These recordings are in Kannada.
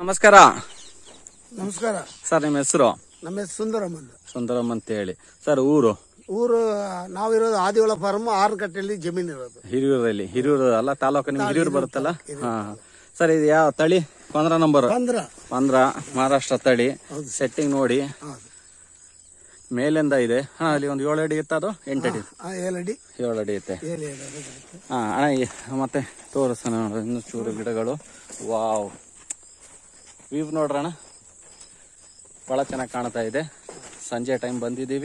ನಮಸ್ಕಾರ ನಮಸ್ಕಾರ ಸರ್ ನಿಮ್ಮ ಹೆಸರು ನಮ್ಮ ಹೆಸರು ಸುಂದರಮ್ ಅಂತ ಸುಂದರಂ ಅಂತ ಹೇಳಿ ಸರ್ ಊರು ಊರು ನಾವಿರೋದು ಆದಿವಳ ಫಾರ್ಮ್ ಆರ್ನಕಟ್ಟೆಯಲ್ಲಿ ಜಮೀನು ಇರೋದು ಹಿರಿಯೂರಲ್ಲಿ ಹಿರಿಯೂರು ಅಲ್ಲ ತಾಲೂಕು ನಿಮ್ಗೆ ಹಿರಿಯೂರು ಬರುತ್ತಲ್ಲ ಹಾ ಹಾ. ಸರ್ ಇದು ಯಾವ ತಳಿ ಪಂದ್ರ ನಂಬರ್ ಪಂದ್ರ ಪಂದ್ರ ಮಹಾರಾಷ್ಟ್ರ ತಳಿ ಸೆಟ್ಟಿಂಗ್ ನೋಡಿ ಹೌದು ಮೇಲಿಂದ ಇದೆ ಹಾ ಅಲ್ಲಿ ಒಂದು ಏಳು ಅಡಿ ಇತ್ತು ಅದು ಎಂಟು ಅಡಿ ಆ, ಏಳಡಿ ಏಳು ಅಡಿ ಐತೆ ಏಳು ಏಳು ಅಡಿ ಬರುತ್ತೆ. ಹಾ ಅಣ್ಣ ಈ- ಮತ್ತೆ ತೋರಿಸೋಣ ಇನ್ನು ಚೂರು ಗಿಡಗಳು ವಾವ್ ವ್ಯೂ ನೋಡ್ರಣ ಬಹಳ ಚೆನ್ನಾಗಿ ಕಾಣ್ತಾ ಇದೆ ಸಂಜೆ ಟೈಮ್ ಬಂದಿದ್ದೀವಿ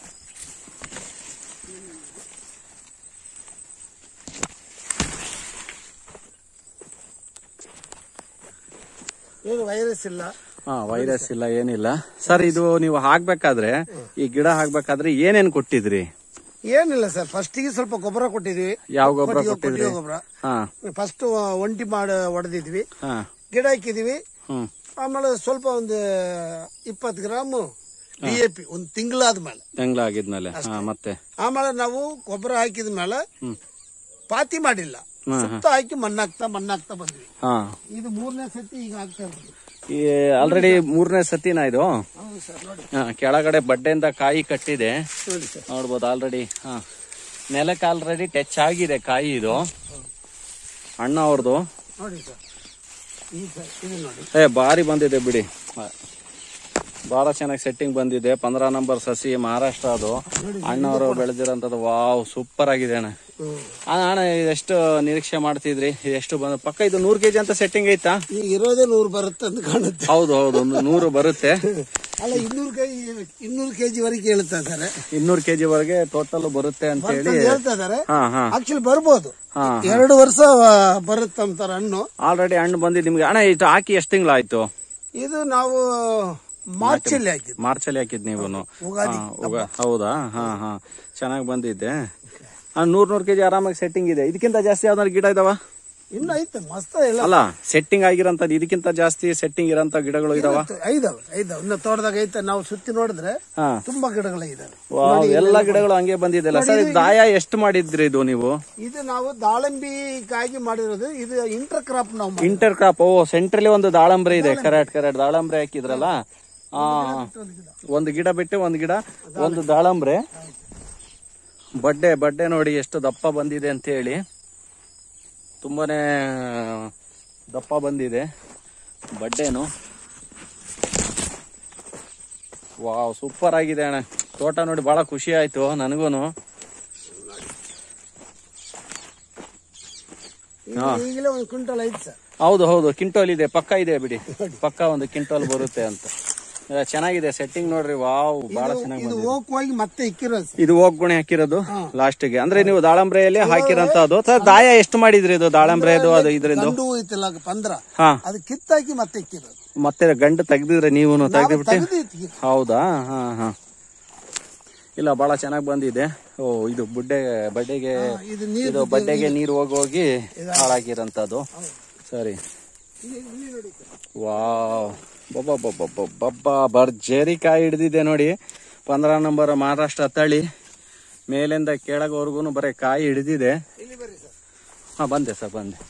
ಏನು ವೈರಸ್ ಇಲ್ಲ ಹಾ ವೈರಸ್ ಇಲ್ಲ ಏನಿಲ್ಲ ಸರ್ ಇದು ನೀವು ಹಾಕ್ಬೇಕಾದ್ರೆ ಈ ಗಿಡ ಹಾಕ್ಬೇಕಾದ್ರೆ ಏನೇನ್ ಕೊಟ್ಟಿದ್ರಿ ಏನಿಲ್ಲ ಸರ್ ಫಸ್ಟಿಗೆ ಸ್ವಲ್ಪ ಗೊಬ್ಬರ ಕೊಟ್ಟಿದ್ವಿ ಯಾವ ಗೊಬ್ಬರ ಕೊಟ್ಟಿಗೆ- ಕೊಟ್ಟಿದ್ರಿ ಕೊಟ್ಟಿಗೆ ಗೊಬ್ಬರ ಹಾ ಫಸ್ಟ್ ಒಂಟಿ ಮಾಡಿ ಹೊಡೆದಿದ್ವಿ ಹಾ ಗಿಡ ಹಾಕಿದ್ವಿ ಹ್ಮ್ ಆಮೇಲೆ ಸ್ವಲ್ಪ ಒಂದು ಇಪ್ಪತ್ತು ಗ್ರಾಮ್ ಡಿ ಎ ಪಿ ಒಂದು ತಿಂಗಳಾದ್ಮೇಲೆ ತಿಂಗಳಾಗಿದ್ಮೇಲೆ ಹಾ ಮತ್ತೆ ಆಮೇಲೆ ನಾವು ಗೊಬ್ಬರ ಹಾಕಿದ ಮೇಲೆ ಹ್ಮ್ ಪಾತಿ ಮಾಡಿಲ್ಲ ಹಾ, ಸುತ್ತ ಹಾಕಿ ಮಣ್ಣಾಕ್ತಾ ಮಣ್ಣಾಕ್ತಾ ಬಂದ್ವಿ ಹಾ ಇದು ಮೂರನೇ ಸತಿ ಈಗ ಆಗ್ತಾ ಇರೋದು ಈ ಆಲ್ರೆಡಿ ಮೂರನೇ ಸತಿನ ಇದು ಹೌದು ಸರ್ ನೋಡಿ ಹಾ, ಕೆಳಗಡೆ ಬಡ್ಡೆಯಿಂದ ಕಾಯಿ ಕಟ್ಟಿದೆ ನೋಡಿ ಸರ್ ನೋಡ್ಬೋದು ಆಲ್ರೆಡಿ ಹಾ ನೆಲಕ್ಕೆ ಆಲ್ರೆಡಿ ಟಚ್ ಆಗಿದೆ ಕಾಯಿ ಇದು ಅಣ್ಣ ಅವ್ರದ್ದು ನೋಡಿ ಸರ್ ಈ ಸರ್ ಇದು ನೋಡಿ ಏ ಭಾರಿ ಬಂದಿದೆ ಬಿಡಿ ಬಹಳ ಚೆನ್ನಾಗಿ ಸೆಟ್ಟಿಂಗ್ ಬಂದಿದೆ ಪಂದ್ರ ನಂಬರ್ ಸಸಿ ಮಹಾರಾಷ್ಟ್ರ ಅದು ಅಣ್ಣವರು ಬೆಳೆದಿರೋಂಥದ್ದು ವಾವ್ ಸೂಪರ್ ಆಗಿದೆ ಅಣ್ಣ ಹ್ಮ್. ಅಣ್ಣ ಅಣ್ಣ ಎಷ್ಟು ನಿರೀಕ್ಷೆ ಮಾಡ್ತಿದ್ರಿ ಎಷ್ಟು ಬಂದ ಪಕ್ಕ ಇದು ನೂರು ಕೆಜಿ ಅಂತ ಸೆಟ್ಟಿಂಗ್ ಐತಾ ಈಗ ಇರೋದೇ ನೂರು ಬರುತ್ತೆ ಅಂತ ಕಾಣುತ್ತೆ ಹೌದು ಹೌದು ಒಂದು ನೂರು ಬರುತ್ತೆ ಅಲ್ಲ ಇನ್ನೂರು ಕೆಜಿ ಇನ್ನೂರು ಕೆಜಿ ವರೆಗೆ ಹೇಳ್ತಾ ಇದ್ದಾರೆ ಇನ್ನೂರು ಕೆಜಿ ವರೆಗೆ ಟೋಟಲ್ ಬರುತ್ತೆ ಅಂತ ಹೇಳಿ ಹೇಳ್ತಾ ಇದ್ದಾರೆ ಹಾ ಹಾ ಆಕ್ಚುಲಿ ಬರ್ಬೋದು ಹಾ ಎರಡು ವರ್ಷ ಬರುತ್ತಂತಾರ ಹಣ್ಣು ಆಲ್ರೆಡಿ ಹಣ್ಣು ಬಂದಿದ್ದು ನಿಮ್ಗೆ ಅಣ್ಣ ಇದು ಹಾಕಿ ಎಷ್ಟು ತಿಂಗಳಾಯ್ತು ಇದು ನಾವು ಮಾರ್ಚ್ ಅಲ್ಲಿ ಹಾಕಿದ್ವಿ ಮಾರ್ಚ್ ಅಲ್ಲಿ ಹಾಕಿದ್ ನೀವು ಉಗಾದಿ ಹೌದಾ ಹಾ ಹಾ ಚೆನ್ನಾಗಿ ಬಂದಿದ್ದೆ ಆ, ನೂರ್ ನೂರ್ ಕೆಜಿ ಆರಾಮಾಗಿ ಸೆಟ್ಟಿಂಗ್ ಇದೆ ಇದಕ್ಕಿಂತ ಜಾಸ್ತಿ ಯಾವ್ದಾದ್ರು ಗಿಡ ಇದಾವ ಇನ್ನು ಐತೆ ಮಸ್ತ್ ಇಲ್ಲ ಅಲ್ಲ ಸೆಟ್ಟಿಂಗ್ ಆಗಿರೋಂಥದ್ದು ಇದಕ್ಕಿಂತ ಜಾಸ್ತಿ ಸೆಟ್ಟಿಂಗ್ ಇರೋಂಥ ಗಿಡಗಳು ಇದಾವ ಐದವ್ ಐದವ್ ಇನ್ನು ತೋಟದಾಗ ಐತೆ ನಾವು ಸುತ್ತಿ ನೋಡಿದ್ರೆ ಹಾ ತುಂಬಾ ಗಿಡಗಳಿದಾವೆ ವಾವ್, ಎಲ್ಲ ಗಿಡಗಳು ಹಂಗೆ ಬಂದಿದ್ದೆಲ್ಲ ಸರ್ ಇದು ದಾಯ ಎಷ್ಟು ಮಾಡಿದ್ರಿ ಇದು ನೀವು ಇದು ನಾವು ದಾಳಂಬಿಗಾಗಿ ಮಾಡಿರೋದು ಇದು ಇಂಟರ್ ಕ್ರಾಪ್ ನಾವು ಮಾಡಿರೋದು. ಇಂಟರ್ ಕ್ರಾಪ್ ಓ ಸೆಂಟ್ರಲ್ಲಿ ಒಂದು ದಾಳಂಬ್ರೆ ಇದೆ ಕರೆಕ್ಟ್ ಕರೆಕ್ಟ್ ದಾಳಂಬ್ರೆ ಹಾಕಿದ್ರಲ್ಲ ಆ ಒಂದು ಗಿಡ ಬಿಟ್ಟು ಒಂದು ಗಿಡ ಒಂದು ದಾಳಂಬ್ರೆ ಬಡ್ಡೆ ಬಡ್ಡೆ ನೋಡಿ ಎಷ್ಟು ದಪ್ಪ ಬಂದಿದೆ ಅಂತ ಹೇಳಿ ತುಂಬಾನೇ ದಪ್ಪ ಬಂದಿದೆ ಬಡ್ಡೆನು ವಾವ್ ಸೂಪರ್ ಆಗಿದೆ ಅಣ್ಣ ತೋಟ ನೋಡಿ ಬಹಳ ಖುಷಿ ಆಯ್ತು ನನಗೂನು ಇದು ಈಗಲೇ ಒಂದು ಕ್ವಿಂಟಲ್ ಐತೆ ಸರ್ ಹೌದು ಹೌದು ಕಿಂಟೋಲ್ ಇದೆ ಪಕ್ಕ ಇದೆ ಬಿಡಿ ಪಕ್ಕ ಒಂದು ಕಿಂಟೋಲ್ ಬರುತ್ತೆ ಅಂತ ಆ, ಚೆನ್ನಾಗಿದೆ ಸೆಟ್ಟಿಂಗ್ ನೋಡ್ರಿ ವಾವ್ ಬಹಳ ಚೆನ್ನಾಗಿ ಇದು ಬಂದಿದೆ ಹೋಗಿ ಮತ್ತೆ ಇಕ್ಕಿರೋದು ಸರ್ ಇದು ಹೋಗ್ಗುಣೆ ಹಾಕಿರೋದು ಲಾಸ್ಟ್ಗೆ ಅಂದ್ರೆ ನೀವು ದಾಳಂಬ್ರೆಯಲ್ಲಿ ಹಾಕಿರೋಂಥದ್ದು ಸರ್ ದಾಯ ಎಷ್ಟು ಮಾಡಿದ್ರಿ ಇದು ದಾಳಂಬ್ರೆದು ಅದು ಇದರಿಂದ ಗಂಡು ಐತಲ್ಲ ಪಂದ್ರ ಹಾ ಅದು ಕಿತ್ತಾಕಿ ಮತ್ತೆ ಇಕ್ಕಿರೋದು ಮತ್ತೆ ಗಂಡು ತೆಗ್ದಿದ್ರೆ ನೀವು ತೆಗ್ದುಬಿಟ್ಟು ತೆಗೆದು ಇಕ್ಕಿರೋದು. ಹೌದಾ ಹಾ ಹಾ ಇಲ್ಲ ಬಹಳ ಚೆನ್ನಾಗಿ ಬಂದಿದೆ ಓ ಇದು ಬುಡ್ಡೆ ಬಡ್ಡೆಗೆ ಇದು ನೀರು ಇದು ಬಡ್ಡೆಗೆ ನೀರು ಹೋಗಿ ಹೋಗಿ ಹಾಳಾಗಿರೋಂಥದ್ದು ಸರಿ ಇಲ್ಲಿ- ಇಲ್ಲಿ ನೋಡಿ ಸರ್. ವಾವ್ ಬಬ್ಬ ಭರ್ಜರಿ ಕಾಯಿ ಹಿಡ್ದಿದೆ ನೋಡಿ ಪಂದ್ರ ನಂಬರ್ ಮಹಾರಾಷ್ಟ್ರ ತಳಿ ಮೇಲಿಂದ ಕೆಳಗವರೆಗೂ ಬರೀ ಕಾಯಿ ಹಿಡ್ದಿದೆ ಇಲ್ಲಿ ಬರ್ರಿ ಸರ್ ಹಾ ಬಂದೆ ಸರ್ ಬಂದೆ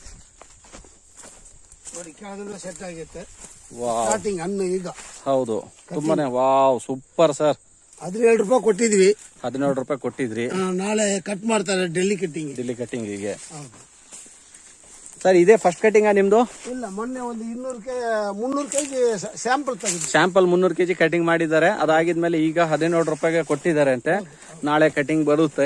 ನೋಡಿ ಕೆಳಗಡೆ ಸೆಟ್ ಆಗೈತೆ ವಾವ್ ಸ್ಟಾರ್ಟಿಂಗ್ ಹಣ್ಣು ಈಗ ಹೌದು ತುಂಬಾನೇ ವಾವ್ ಸೂಪರ್ ಸರ್ ಹದಿನೇಳು ರೂಪಾಯಿ ಕೊಟ್ಟಿದ್ವಿ ಹದಿನೇಳು ರೂಪಾಯಿ ಕೊಟ್ಟಿದ್ರಿ ಆ, ನಾಳೆ ಕಟ್ ಮಾಡ್ತಾರೆ ಡೆಲ್ಲಿ ಕಟ್ಟಿಂಗ್ ದಿಲ್ಲಿ ಕಟಿಂಗಿಗೆ ಹೌದು ಸರ್ ಇದೇ ಫಸ್ಟ್ ಕಟಿಂಗಾ ನಿಮ್ದು ಇಲ್ಲ ಮೊನ್ನೆ ಒಂದು ಇನ್ನೂರು ಕೆ ಮುನ್ನೂರು ಕೆಜಿ ಸ್ಯಾಂಪಲ್ ತೆಗೆದ್ವಿ ಸ್ಯಾಂಪಲ್ ಮುನ್ನೂರು ಕೆಜಿ ಕಟಿಂಗ್ ಮಾಡಿದ್ದಾರೆ ಅದಾಗಿದ್ಮೇಲೆ ಈಗ ಹದಿನೇಳು ರೂಪಾಯಿಗೆ ಕೊಟ್ಟಿದ್ದಾರೆ ಅಂತೆ ನಾಳೆ ಕಟಿಂಗ್ ಬರುತ್ತೆ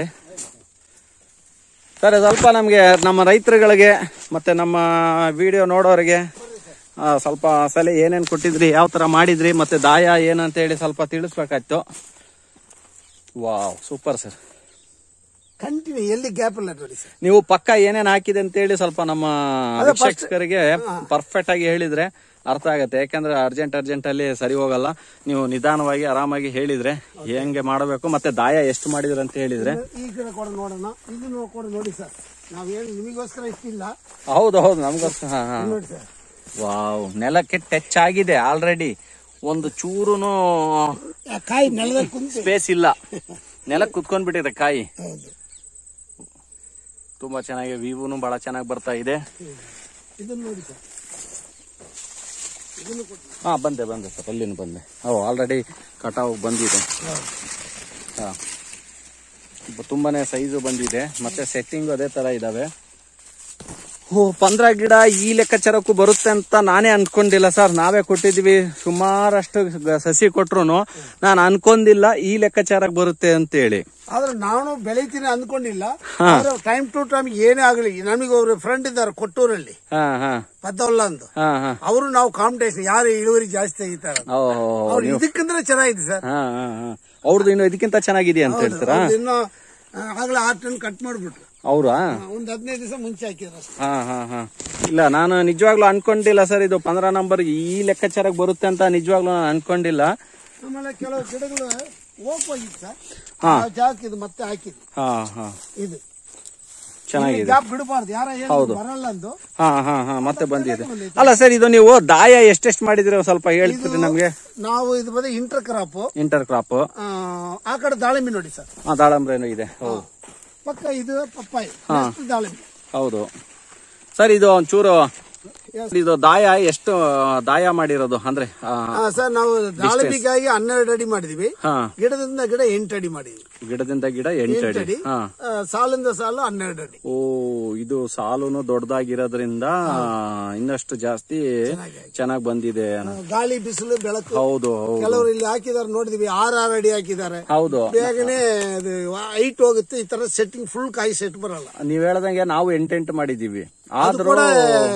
ಸರ್ ಸ್ವಲ್ಪ ನಮಗೆ ನಮ್ಮ ರೈತರುಗಳಿಗೆ ಮತ್ತೆ ನಮ್ಮ ವಿಡಿಯೋ ನೋಡೋರಿಗೆ ಆ, ಸ್ವಲ್ಪ ಸಲ ಏನೇನು ಕೊಟ್ಟಿದ್ರಿ ಯಾವ ತರ ಮಾಡಿದ್ರಿ ಮತ್ತೆ ದಾಯ ಏನಂತ ಹೇಳಿ ಸ್ವಲ್ಪ ತಿಳಿಸ್ಬೇಕಾಯ್ತು ವಾವ್ ಸೂಪರ್ ಸರ್ ಕಂಟಿನ್ಯೂ ಎಲ್ಲಿ ಗ್ಯಾಪ್ ಇಲ್ಲ ನೋಡಿ ಸರ್ ನೀವು ಪಕ್ಕ ಏನೇನ್ ಹಾಕಿದೆ ಅಂತ ಹೇಳಿ ಸ್ವಲ್ಪ ನಮ್ಮ ವೀಕ್ಷಕರಿಗೆ ಪರ್ಫೆಕ್ಟ್ ಆಗಿ ಹೇಳಿದ್ರೆ ಅರ್ಥ ಆಗತ್ತೆ ಯಾಕಂದ್ರೆ ಅರ್ಜೆಂಟ್ ಅರ್ಜೆಂಟ್ ಅಲ್ಲಿ ಸರಿ ಹೋಗಲ್ಲ ನೀವು ನಿಧಾನವಾಗಿ ಆರಾಮಾಗಿ ಹೇಳಿದ್ರೆ ಹೆಂಗೆ ಮಾಡಬೇಕು ಮತ್ತೆ ದಾಯ ಎಷ್ಟು ಮಾಡಿದ್ರೆ ಅಂತ ಹೇಳಿದ್ರೆ ಈ ಕಡೆ ಕೂಡ ನೋಡೋಣ ಇದು ಕೂಡ ನೋಡಿ ಸರ್ ನಾವೇನು ನಿಮಗೋಸ್ಕರ ಇಷ್ಟಿಲ್ಲ ಹೌದು ಹೌದು ನಮ್ಗೋಸ್ಕರ ಹಾ, ಹಾ. ನೋಡಿ ಸರ್ ವಾವ್ ನೆಲಕ್ಕೆ ಟಚ್ ಆಗಿದೆ ಆಲ್ರೆಡಿ ಒಂದು ಚೂರುನು ಆ ಕಾಯಿ ನೆಲದಲ್ಲಿ ಕುಂತು ಸ್ಪೇಸ್ ಇಲ್ಲ ನೆಲಕ್ಕೆ ಕುತ್ಕೊಂಡ್ಬಿಟ್ಟಿದೆ ಕಾಯಿ ಹೌದು ತುಂಬಾ ಚೆನ್ನಾಗಿ ವಿವೂನು ಬಹಳ ಚೆನ್ನಾಗಿ ಬರ್ತಾ ಇದೆ ಇದನ್ನ ನೋಡಿ ಸರ್ ಇದನ್ನು ಕೊಟ್ಟು ಹಾ ಬಂದೆ ಬಂದೆ ಸರ್ ಅಲ್ಲಿನೂ ಬಂದೆ ಓ ಆಲ್ರೆಡಿ ಕಟಾವು ಬಂದಿದೆ ಹಾ ಬ- ತುಂಬಾನೇ ಸೈಜು ಬಂದಿದೆ ಮತ್ತೆ ಸೆಟ್ಟಿಂಗ್ ಅದೇ ತರ ಇದಾವೆ ಓ ಪಂದ್ರ ಗಿಡ ಈ ಲೆಕ್ಕಾಚಾರಕ್ಕೂ ಬರುತ್ತೆ ಅಂತ ನಾನೇ ಅನ್ಕೊಂಡಿಲ್ಲ ಸರ್ ನಾವೇ ಕೊಟ್ಟಿದ್ವಿ ಸುಮಾರಷ್ಟು ಗ- ಸಸಿ ಕೊಟ್ರು ನಾನು ಅನ್ಕೊಂಡಿಲ್ಲ ಈ ಲೆಕ್ಕಾಚಾರಕ್ಕೆ ಬರುತ್ತೆ ಅಂತೇಳಿ ಆದ್ರೆ ನಾನು ಬೆಳಿತೀನಿ ಅಂದ್ಕೊಂಡಿಲ್ಲ ಟೈಮ್ ಟು ಟೈಮ್ ಏನೇ ಆಗಲಿ ನಮಗೆ ಒಬ್ರು ಫ್ರೆಂಡ್ ಇದ್ದಾರೆ ಕೊಟ್ಟೂರಲ್ಲಿ ಹಾ ಹಾ ಪದ್ದವಲ್ಲ ಅಂದು ಹಾ ಹಾ ಅವರು ನಾವು ಕಾಂಪಿಟೇಷನ್ ಯಾರು ಇಳುವರಿ ಜಾಸ್ತಿ ತೆಗಿತಾರೆ ಓ ಹೋ, ಹೋ. ಅವ್ರು ಇದಕ್ಕಂದ್ರೆ ಚೆನ್ನಾಗಿದೆ ಸರ್ ಹಾ ಹಾ ಹಾ ಅವ್ರದ್ದು ಇನ್ನು ಇದಕ್ಕಿಂತ ಚೆನ್ನಾಗಿದೆ ಅಂತ ಹೇಳ್ತೀರಾ ಅವ್ರ್ದು ಇನ್ನು ಆ, ಆಗ್ಲೇ ಆರು ಟನ್ ಕಟ್ ಮಾಡ್ಬಿಟ್ರು ಅವ್ರಾ ಒಂದ್ ಹದಿನೈದು ದಿವಸ ಮುಂಚೆ ಹಾಕಿದ್ರು ಅಷ್ಟೇ ಹಾ ಹಾ ಹಾ ಇಲ್ಲ ನಾನು ನಿಜವಾಗ್ಲೂ ಅನ್ಕೊಂಡಿಲ್ಲ ಸರ್ ಇದು ಪಂದ್ರ ನಂಬರ್ ಈ ಲೆಕ್ಕಾಚಾರಕ್ಕೆ ಬರುತ್ತೆ ಅಂತ ನಿಜವಾಗ್ಲೂ ನಾನು ಅನ್ಕೊಂಡಿಲ್ಲ ಆಮೇಲೆ ಕೆಲವು ಗಿಡಗಳು ಹೋಗಿತ್ತು ಸರ್ ಆ ಜಾಗಕ್ಕೆ ಇದು ಮತ್ತೆ ಹಾಕಿದ್ವಿ ಹಾ ಹಾ ಇದು ಚೆನ್ನಾಗಿದೆ ಗ್ಯಾಪ್ ಬಿಡಬಾರ್ದು ಯಾರ ಹೇಳಿದ್ರು ಬರಲ್ಲ ಅಂದು ಹಾ ಹಾ ಹಾ ಮತ್ತೆ ಬಂದಿದೆ ಅಲ್ಲ ಸರ್ ಇದು ನೀವು ದಾಯ ಎಷ್ಟೆಷ್ಟು ಮಾಡಿದಿರ ಸ್ವಲ್ಪ ಹೇಳ್ತೀರಿ ನಮ್ಗೆ ನಾವು ಇದು ಬಂದ್ರೆ ಇಂಟರ್ ಕ್ರಾಪ್ ಇಂಟರ್ ಕ್ರಾಪ್ ಆ ಕಡೆ ದಾಳಿಂಬೆ ನೋಡಿ ಸರ್ ಹಾ ದಾಳಂಬ್ರೇನು ಇದೆ ಹೌದು ಪಕ್ಕ ಇದು ಪಪ್ಪಾಯಿ next ದಾಳಿಂಬೆ ಹೌದು ಸರ್ ಇದು ಒಂಚೂರು ಇದು ದಾಯ ಎಷ್ಟು ದಾಯ ಮಾಡಿರೋದು ಅಂದ್ರೆ ಆ, ಆ, ಸರ್ ನಾವು ದಾಳಿಂಬಿಗಾಗಿ ಹನ್ನೆರಡು ಅಡಿ ಮಾಡಿದ್ವಿ ಹಾ ಗಿಡದಿಂದ ಗಿಡ ಎಂಟು ಅಡಿ ಮಾಡಿದ್ವಿ ಗಿಡದಿಂದ ಗಿಡ ಎಂಟು ಅಡಿ ಅಡಿ ಹಾ ಆ, ಸಾಲಿಂದ ಸಾಲು ಹನ್ನೆರಡು ಅಡಿ ಓ ಇದು ಸಾಲುನು ದೊಡ್ಡದಾಗಿರೋದ್ರಿಂದ ಇನ್ನಷ್ಟು ಜಾಸ್ತಿ ಚೆನ್ನಾಗಿ ಬಂದಿದೆ ಆ, ಗಾಳಿ ಬಿಸಿಲು ಬೆಳಕು ಹೌದು ಹೌದು ಕೆಲವರು ಇಲ್ಲಿ ಹಾಕಿದಾರೆ ನೋಡಿದ್ವಿ ಆರ್ ಆರ್ ಅಡಿ ಹಾಕಿದ್ದಾರೆ ಹೌದು ಬೇಗನೆ ಅದು ಹೈಟ್ ಹೋಗುತ್ತೆ ಈ ತರ ಸೆಟ್ಟಿಂಗ್ ಫುಲ್ ಕಾಯಿ ಸೆಟ್ ಬರಲ್ಲ ನೀವ್ ಹೇಳ್ದಂಗೆ ನಾವು ಎಂಟೆಂಟು ಮಾಡಿದೀವಿ ಅದು ಆದ್ರೂ ಕೂಡ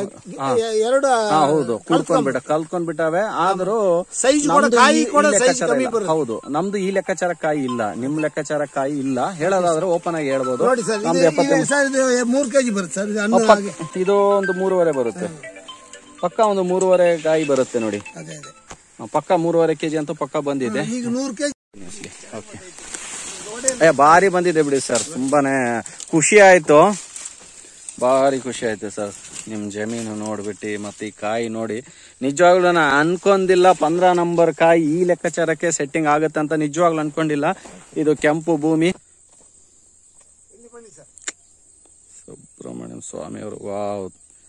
ಎ- ಎರಡು ಹಾ, ಹೌದು ಕುಳ್ಕೊಂಡ್ಬಿಟ್ಟ ಕಲ್ಕೊಂಡ್ಬಿಟ್ಟವೆ ಆದ್ರೂ ಸೈಜ್ ಕೂಡ ನಮ್ದು ಕಾಯಿ ಈ- ಈ ಕೂಡ ಸೈಜ್ ಲೆಕ್ಕಾಚಾರ ಕಮ್ಮಿ ಇಲ್ಲ. ಬರುತ್ತೆ ಹೌದು ನಮ್ದು ಈ ಲೆಕ್ಕಾಚಾರ ಕಾಯಿ ಇಲ್ಲ ನಿಮ್ ಲೆಕ್ಕಾಚಾರ ಕಾಯಿ ಇಲ್ಲ ಹೇಳೋದಾದ್ರೆ ಓಪನ್ ಆಗಿ ಹೇಳ್ಬೋದು ನೋಡಿ ಸರ್ ನಮ್ದು ಇದು- ಎಪ್ಪತ್ತು ಇದು- ಸರ್ ಇದು ಮೂರ್ ಕೆಜಿ ಬರುತ್ತೆ ಸರ್ ಇದು ಹಣ್ಣು ಹಾಗೆ ಇದು ಒಂದು ಮೂರುವರೆ ಬರುತ್ತೆ ಪಕ್ಕ ಒಂದು ಮೂರುವರೆ ಕಾಯಿ ಬರುತ್ತೆ ನೋಡಿ ಅದೇ ಅದೇ ಆ, ಪಕ್ಕ ಮೂರುವರೆ ಕೆಜಿ ಅಂತೂ ಪಕ್ಕ ಬಂದಿದೆ ಈಗ ನೂರ್ ಕೆಜಿ ಓಕೆ ಏ ಭಾರಿ ಬಂದಿದೆ ಬಿಡಿ ಸರ್ ತುಂಬಾನೇ ಖುಷಿ ಆಯ್ತು ಭಾರಿ ಖುಷಿ ಆಯ್ತು ಸರ್ ನಿಮ್ ಜಮೀನು ನೋಡ್ಬಿಟ್ಟು ಮತ್ತೆ ಈ ಕಾಯಿ ನೋಡಿ ನಿಜವಾಗ್ಲೂ ನಾನು ಅನ್ಕೊಂಡಿಲ್ಲ ಪಂದ್ರ ನಂಬರ್ ಕಾಯಿ ಈ ಲೆಕ್ಕಾಚಾರಕ್ಕೆ ಸೆಟ್ಟಿಂಗ್ ಆಗುತ್ತೆ ಅಂತ ನಿಜವಾಗ್ಲೂ ಅನ್ಕೊಂಡಿಲ್ಲ ಇದು ಕೆಂಪು ಭೂಮಿ ಇಲ್ಲಿ ಬನ್ನಿ ಸರ್ ಸುಬ್ರಹ್ಮಣ್ಯಂ ಸ್ವಾಮಿ ಅವರು ವಾವ್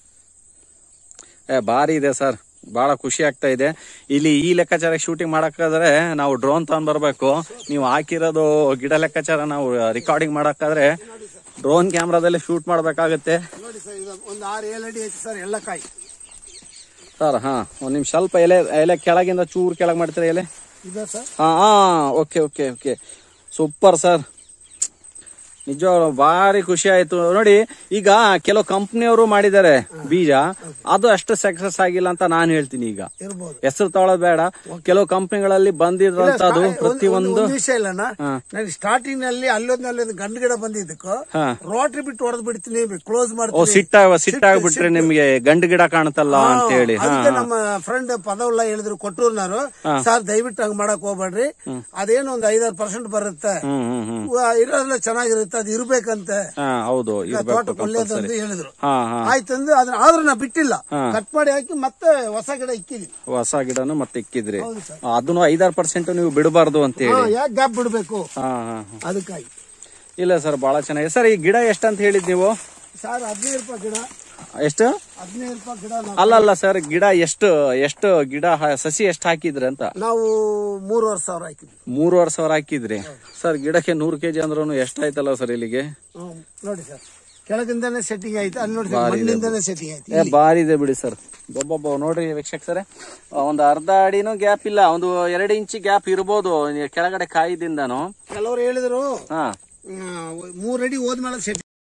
ಏ ಭಾರಿ ಇದೆ ಸರ್ ಬಹಳ ಖುಷಿ ಆಗ್ತಾ ಇದೆ ಇಲ್ಲಿ ಈ ಲೆಕ್ಕಾಚಾರ ಶೂಟಿಂಗ್ ಮಾಡಕ್ಕಾದ್ರೆ ನಾವು ಡ್ರೋನ್ ತಗೊಂಡ್ ಬರ್ಬೇಕು ನೀವು ಹಾಕಿರೋದು ಗಿಡ ಲೆಕ್ಕಾಚಾರ ನಾವು ರೆಕಾರ್ಡಿಂಗ್ ಮಾಡಕ್ಕಾದ್ರೆ ಡ್ರೋನ್ ಕ್ಯಾಮ್ರಾದಲ್ಲಿ ಶೂಟ್ ಮಾಡ್ಬೇಕಾಗತ್ತೆ ನೋಡಿ ಸರ್ ಇದು ಒಂದು ಆರು ಏಳು ಅಡಿ ಐತಿ ಸರ್ ಎಲ್ಲ ಕಾಯಿ ಸರ್ ಹಾ ಒಂದ್ ನಿಮಿಷ ಸ್ವಲ್ಪ ಎಲೆ ಎಲೆ ಕೆಳಗಿಂದ ಚೂರು ಕೆಳಗೆ ಮಾಡ್ತೀರಾ ಎಲೆ ಇದೆ ಸರ್ ಹಾ ಹಾ okay okay okay super sir ನಿಜವಾಗ್ಲೂ ಭಾರಿ ಖುಷಿ ಆಯ್ತು ನೋಡಿ ಈಗ ಕೆಲವು ಕಂಪ್ನಿಯವರು ಮಾಡಿದ್ದಾರೆ ಬೀಜ ಅದು ಅಷ್ಟು ಸಕ್ಸಸ್ ಆಗಿಲ್ಲ ಅಂತ ನಾನು ಹೇಳ್ತೀನಿ ಈಗ ಇರ್ಬೋದು ಹೆಸರು ತಗೊಳ್ಳೋದು ಬೇಡ ಕೆಲವು ಕಂಪ್ನಿಗಳಲ್ಲಿ ಬಂದಿರೋಂಥದ್ದು ಒಂದು- ಪ್ರತಿಯೊಂದು ಒಂದು ವಿಷಯ ಇಲ್ಲಣ್ಣ ಹಾ. ನನಗೆ ಸ್ಟಾರ್ಟಿಂಗ್ ನಲ್ಲಿ ಅಲ್ಲೊಂದು ಅಲ್ಲೊಂದು ಗಂಡು ಗಿಡ ಬಂದಿದ್ದಕ್ಕೂ ಹಾ. ರೋಟ್ರಿ ಬಿಟ್ಟು ಹೊಡೆದ್ ಬಿಡ್ತೀನಿ ಕ್ಲೋಸ್ ಓ ಮಾಡ್ತೀನಿ ಸಿಟ್ಟಾಗ ಸಿಟ್ಟಾಗ್ಬಿಟ್ರೆ ನಿಮ್ಗೆ ಗಂಡು ಗಿಡ ಕಾಣುತ್ತಲ್ಲ ಅಂತ ಹೇಳಿ ಹಾ ಅದಕ್ಕೆ ನಮ್ಮ ಫ್ರೆಂಡ್ ಪದವಲ್ಲ ಹೇಳಿದ್ರು ಕೊಟ್ಟೂರ್ನವರು ಸರ್ ದಯವಿಟ್ಟು ಹಂಗ್ ಮಾಡಕ್ ಹೋಗ್ಬೇಡ್ರಿ ಅದೇನು ಒಂದ್ ಐದಾರು ಪರ್ಸೆಂಟ್ ಬರುತ್ತೆ ಹ್ಮ್ ಹ್ಮ್ ಹ್ಮ್ ಉ- ಇರೋದ್ರಲ್ಲಿ ಚೆನ್ನಾಗಿರುತ್ತೆ ಅದು ಇರ್ಬೇಕಂತೆ ಹಾ ಹೌದು ಇರ್ಬೇಕು ತೋಟಕ್ಕೆ ಒಳ್ಳೇದಂತ ಹೇಳಿದ್ರು ಹಾ ಹಾ ಆಯ್ತಂದು ಅದನ್ನ ಆದ್ರೂ ನಾ ಬಿಟ್ಟಿಲ್ಲ ಕಟ್ ಮಾಡಿ ಹಾಕಿ ಮತ್ತೆ ಹೊಸ ಗಿಡ ಇಕ್ಕಿದ್ವಿ ಹೊಸ ಗಿಡನು ಮತ್ತೆ ಇಕ್ಕಿದ್ರಿ ಹೌದು ಸರ್ ಅದನ್ನು ಐದಾರು ಪರ್ಸೆಂಟ್ ನೀವು ಬಿಡಬಾರ್ದು ಅಂತ ಹಾ ಹೇಳಿ ಯಾಕೆ ಗ್ಯಾಪ್ ಬಿಡ್ಬೇಕು ಹಾ ಹಾ ಹಾ. ಅದಕ್ಕಾಗಿ ಇಲ್ಲ ಸರ್ ಬಹಳ ಚೆನ್ನಾಗಿದೆ ಸರ್ ಈ ಗಿಡ ಎಷ್ಟಂತ ಹೇಳಿದ್ ನೀವು ಸರ್ ಹದಿನೈದು ರೂಪಾಯಿ ಗಿಡ ಎಷ್ಟು ಹದಿನೈದು ರೂಪಾಯಿ ಗಿಡ ನಾವು- ಅಲ್ಲ ಅಲ್ಲ ಸರ್ ಗಿಡ ಎಷ್ಟು ಎಷ್ಟು ಗಿಡ ಹ- ಸಸಿ ಎಷ್ಟು ಹಾಕಿದ್ರಿ ಅಂತ ನಾವು ಮೂರುವರೆ ಸಾವಿರ ಹಾಕಿದ್ವಿ ಮೂರುವರೆ ಸಾವಿರ ಹಾಕಿದ್ರಿ ಸರ್ ಗಿಡಕ್ಕೆ ನೂರು ಕೆಜಿ ಅಂದ್ರೂ ಎಷ್ಟಾಯ್ತಲ್ಲ ಸರ್ ಇಲ್ಲಿಗೆ ಹ್ಮ್. ನೋಡಿ ಸರ್ ಕೆಳಗಿಂದಾನೆ ಸೆಟ್ಟಿಂಗ್ ಆಯ್ತು ಅಲ್ಲಿ ನೋಡಿ ಸರ್ ಮಣ್ಣಿಂದಾನೆ ಸೆಟ್ಟಿಂಗ್ ಆಯ್ತು ಏ ಬಾರಿ ಇದೆ ಬಿಡಿ ಸರ್ ಒಬ್ಬೊಬ್ಬ ನೋಡ್ರಿ ವೀಕ್ಷಕ್ ಸರ್ ಒಂದು ಅರ್ಧ ಅಡಿನೂ ಗ್ಯಾಪ್ ಇಲ್ಲ ಒಂದು ಎರಡು ಇಂಚಿ ಗ್ಯಾಪ್ ಇರ್ಬೋದು ಕೆಳಗಡೆ ಕಾಯಿದಿಂದನು ಕೆಲವರು ಹೇಳಿದ್ರು ಹಾ ಮೂರ್ ಅಡಿ ಹೋದ್ಮೇಲೆ ಸೆಟ್